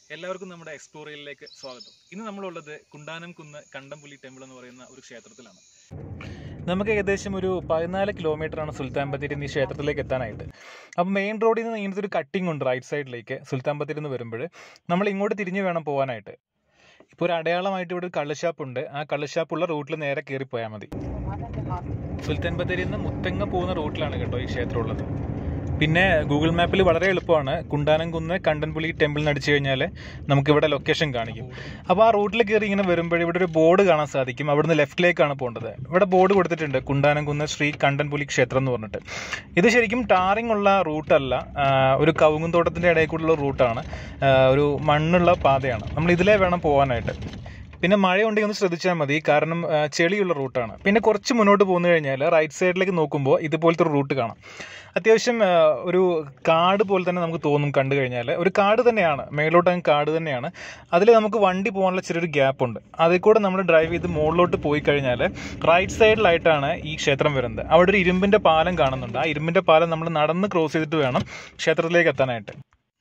എല്ലാവർക്കും നമ്മുടെ എക്സ്പ്ലോറിയലിലേക്ക് സ്വാഗതം ഇന്ന് നമ്മളുള്ളത് കുണ്ടാനം കുന്ന് കണ്ടംപുലി ടെമ്പിൾ എന്ന് പറയുന്ന ഒരു ക്ഷേത്രത്തിലാണ് നമുക്ക് ഏകദേശം ഒരു പതിനാല് കിലോമീറ്റർ ആണ് സുൽത്താൻ ബത്തേരി ഈ ക്ഷേത്രത്തിലേക്ക് എത്താനായിട്ട് അപ്പം മെയിൻ റോഡിൽ നിന്ന് ഇങ്ങനത്തെ ഒരു കട്ടിംഗ് ഉണ്ട് റൈറ്റ് സൈഡിലേക്ക് സുൽത്താൻ ബത്തേരി നിന്ന് വരുമ്പോൾ നമ്മൾ ഇങ്ങോട്ട് തിരിഞ്ഞ് വേണം പോകാനായിട്ട് ഇപ്പോൾ ഒരു അടയാളമായിട്ട് ഇവിടെ ഒരു കള്ളുഷാപ്പ് ഉണ്ട് ആ കള്ളുഷാപ്പുള്ള റൂട്ടിൽ നേരെ കയറി പോയാൽ മതി സുൽത്താൻ ബത്തേരിയിൽ നിന്ന് മുത്തങ്ങ പോകുന്ന റൂട്ടിലാണ് കേട്ടോ ഈ ക്ഷേത്രം ഉള്ളത് പിന്നെ ഗൂഗിൾ മാപ്പിൽ വളരെ എളുപ്പമാണ് കുണ്ടാനംകുന്ന് കണ്ടൻപുലി ടെമ്പിൾ എന്ന് അടിച്ചു കഴിഞ്ഞാൽ നമുക്കിവിടെ ലൊക്കേഷൻ കാണിക്കും അപ്പോൾ ആ റൂട്ടിൽ കയറി ഇങ്ങനെ വരുമ്പോൾ ഇവിടെ ഒരു ബോർഡ് കാണാൻ സാധിക്കും അവിടുന്ന് ലെഫ്റ്റിലേക്കാണ് പോകേണ്ടത് ഇവിടെ ബോർഡ് കൊടുത്തിട്ടുണ്ട് കുണ്ടാനംകുന്ന് ശ്രീ കണ്ടൻപുലി ക്ഷേത്രം എന്ന് പറഞ്ഞിട്ട് ഇത് ശരിക്കും ടാറിംഗ് ഉള്ള റൂട്ടല്ല ആ, ഒരു കവുങ്ങും തോട്ടത്തിൻ്റെ ഇടയിൽ കൂടെയുള്ള റൂട്ടാണ് ആ, ഒരു മണ്ണുള്ള പാതയാണ് നമ്മൾ ഇതിലേ വേണം പോകാനായിട്ട് പിന്നെ മഴയുണ്ടെങ്കിൽ ഒന്ന് ശ്രദ്ധിച്ചാൽ മതി കാരണം ആ, ചെളിയുള്ള റൂട്ടാണ് പിന്നെ കുറച്ച് മുന്നോട്ട് പോന്നു കഴിഞ്ഞാൽ റൈറ്റ് സൈഡിലേക്ക് നോക്കുമ്പോൾ ഇതുപോലത്തെ ഒരു റൂട്ട് കാണാം അത്യാവശ്യം ആ, ഒരു കാട് പോലെ തന്നെ നമുക്ക് തോന്നും കണ്ടു കഴിഞ്ഞാൽ ഒരു കാട് തന്നെയാണ് മേലോട്ട് അങ്ങ് കാട് തന്നെയാണ് അതിൽ നമുക്ക് വണ്ടി പോകാനുള്ള ചെറിയൊരു ഗ്യാപ്പ് ഉണ്ട് അതിൽ കൂടെ നമ്മൾ ഡ്രൈവ് ചെയ്ത് മുകളിലോട്ട് പോയി കഴിഞ്ഞാൽ റൈറ്റ് സൈഡിലായിട്ടാണ് ഈ ക്ഷേത്രം വരുന്നത് അവിടെ ഒരു ഇരുമ്പിന്റെ പാലം കാണുന്നുണ്ട് ആ ഇരുമ്പിന്റെ പാലം നമ്മൾ നടന്ന് ക്രോസ് ചെയ്തിട്ട് വേണം ക്ഷേത്രത്തിലേക്ക് എത്താനായിട്ട്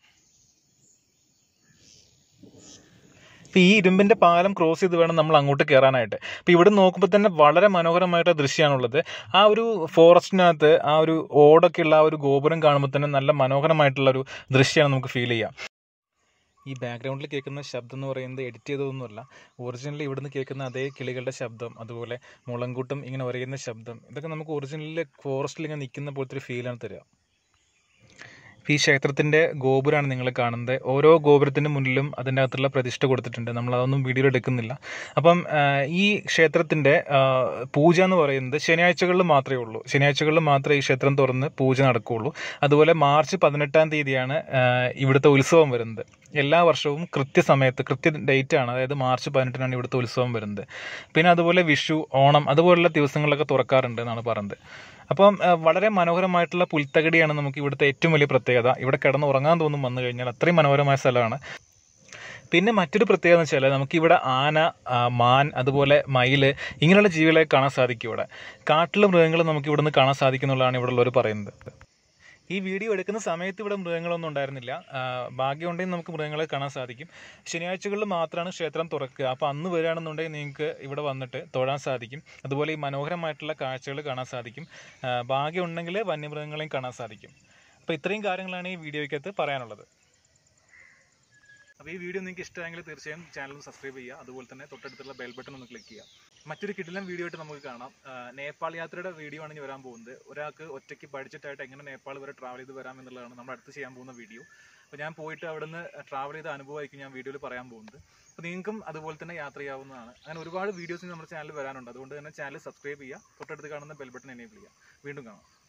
അപ്പോൾ ഈ ഇരുമ്പിന്റെ പാലം ക്രോസ് ചെയ്ത് വേണം നമ്മൾ അങ്ങോട്ട് കയറാനായിട്ട് അപ്പോൾ ഇവിടെ നോക്കുമ്പോൾ തന്നെ വളരെ മനോഹരമായിട്ട് ദൃശ്യമാണുള്ളത് ആ ഒരു ഫോറസ്റ്റിനകത്ത് ആ ഒരു ഓടൊക്കെയുള്ള ആ ഒരു ഗോപുരം കാണുമ്പോൾ തന്നെ നല്ല മനോഹരമായിട്ടുള്ള ഒരു ദൃശ്യമാണ് നമുക്ക് ഫീൽ ചെയ്യാം ഈ ബാക്ക്ഗ്രൗണ്ടിൽ കേൾക്കുന്ന ശബ്ദം എന്ന് പറയുന്നത് എഡിറ്റ് ചെയ്തതൊന്നുമല്ല ഒറിജിനലി ഇവിടുന്ന് കേൾക്കുന്ന അതേ കിളികളുടെ ശബ്ദം അതുപോലെ മുളങ്കൂട്ടം ഇങ്ങനെ ഒരയുന്ന ശബ്ദം ഇതൊക്കെ നമുക്ക് ഒറിജിനലിൽ ഫോറസ്റ്റിൽ ഇങ്ങനെ നിൽക്കുന്ന പോലത്തെ ഒരു ഫീലാണ് തരിക ഈ ക്ഷേത്രത്തിന്റെ ഗോപുരമാണ് നിങ്ങൾ കാണുന്നത് ഓരോ ഗോപുരത്തിന് മുന്നിലും അതിൻ്റെ അകത്തുള്ള പ്രതിഷ്ഠ കൊടുത്തിട്ടുണ്ട് നമ്മൾ അതൊന്നും വീഡിയോയിൽ എടുക്കുന്നില്ല അപ്പം ആ, ഈ ക്ഷേത്രത്തിന്റെ ആ, പൂജ എന്ന് പറയുന്നത് ശനിയാഴ്ചകളിൽ മാത്രമേ ഉള്ളൂ ശനിയാഴ്ചകളിൽ മാത്രമേ ഈ ക്ഷേത്രം തുറന്ന് പൂജ നടക്കുകയുള്ളൂ അതുപോലെ മാർച്ച് പതിനെട്ടാം തീയതിയാണ് ആ, ഇവിടുത്തെ ഉത്സവം വരുന്നത് എല്ലാ വർഷവും കൃത്യസമയത്ത് കൃത്യ ഡേറ്റ് ആണ് അതായത് മാർച്ച് പതിനെട്ടിനാണ് ഇവിടുത്തെ ഉത്സവം വരുന്നത് പിന്നെ അതുപോലെ വിഷു ഓണം അതുപോലുള്ള ദിവസങ്ങളിലൊക്കെ തുറക്കാറുണ്ട് എന്നാണ് പറയുന്നത് അപ്പം ആ, വളരെ മനോഹരമായിട്ടുള്ള പുൽത്തകടിയാണ് നമുക്ക് ഇവിടുത്തെ ഏറ്റവും വലിയ പ്രത്യേകത ഇവിടെ കിടന്ന് ഉറങ്ങാൻ തോന്നും വന്നു കഴിഞ്ഞാൽ അത്രയും മനോഹരമായ സ്ഥലമാണ് പിന്നെ മറ്റൊരു പ്രത്യേകത എന്ന് വെച്ചാൽ നമുക്കിവിടെ ആന ആ, മാൻ അതുപോലെ മയില് ഇങ്ങനെയുള്ള ജീവികളെ കാണാൻ സാധിക്കും ഇവിടെ കാട്ടിലെ മൃഗങ്ങൾ നമുക്ക് ഇവിടെ നിന്ന് കാണാൻ സാധിക്കുന്നുള്ളതാണ് ഇവിടെ ഉള്ളവർ പറയുന്നത് ഈ വീഡിയോ എടുക്കുന്ന സമയത്ത് ഇവിടെ മൃഗങ്ങളൊന്നും ഉണ്ടായിരുന്നില്ല ആ, ഭാഗ്യമുണ്ടെങ്കിൽ നമുക്ക് മൃഗങ്ങളെ കാണാൻ സാധിക്കും ശനിയാഴ്ചകളിൽ മാത്രമാണ് ക്ഷേത്രം തുറക്കുക അപ്പോൾ അന്ന് വരികയാണെന്നുണ്ടെങ്കിൽ നിങ്ങൾക്ക് ഇവിടെ വന്നിട്ട് തൊഴാൻ സാധിക്കും അതുപോലെ ഈ മനോഹരമായിട്ടുള്ള കാഴ്ചകൾ കാണാൻ സാധിക്കും ആ, ഭാഗ്യമുണ്ടെങ്കിൽ വന്യമൃഗങ്ങളെയും കാണാൻ സാധിക്കും അപ്പോൾ ഇത്രയും കാര്യങ്ങളാണ് ഈ വീഡിയോയ്ക്കകത്ത് പറയാനുള്ളത് അപ്പോൾ ഈ വീഡിയോ നിങ്ങൾക്ക് ഇഷ്ടമായെങ്കിൽ തീർച്ചയായും ചാനൽ സബ്സ്ക്രൈബ് ചെയ്യുക അതുപോലെ തന്നെ തൊട്ടടുത്തുള്ള ബെൽ ബട്ടൺ ഒന്ന് ക്ലിക്ക് ചെയ്യുക മറ്റൊരു കിടിലം വീഡിയോ ആയിട്ട് നമുക്ക് കാണാം ആ, നേപ്പാൾ യാത്രയുടെ വീഡിയോ ആണ് ഇനി വരാൻ പോകുന്നത് ഒരാൾക്ക് ഒറ്റയ്ക്ക് ബഡ്ജറ്റായിട്ട് എങ്ങനെ നേപ്പാൾ വരെ ട്രാവൽ ചെയ്ത് വരാം എന്നുള്ളതാണ് നമ്മൾ അടുത്ത് ചെയ്യാൻ പോകുന്ന വീഡിയോ അപ്പോൾ ഞാൻ പോയിട്ട് അവിടുന്ന് ട്രാവൽ ചെയ്ത അനുഭവമായിരിക്കും ഞാൻ വീഡിയോയിൽ പറയാൻ പോകുന്നത് അപ്പോൾ നിങ്ങൾക്കും അതുപോലെ തന്നെ യാത്ര ചെയ്യാവുന്നതാണ് അങ്ങനെ ഒരുപാട് വീഡിയോസ് നമ്മുടെ ചാനൽ വരാനുണ്ട് അതുകൊണ്ട് തന്നെ ചാനൽ സബ്സ്ക്രൈബ് ചെയ്യുക തൊട്ടടുത്ത് കാണുന്ന ബെൽ ബട്ടൺ എനേബിൾ ചെയ്യുക വീണ്ടും കാണാം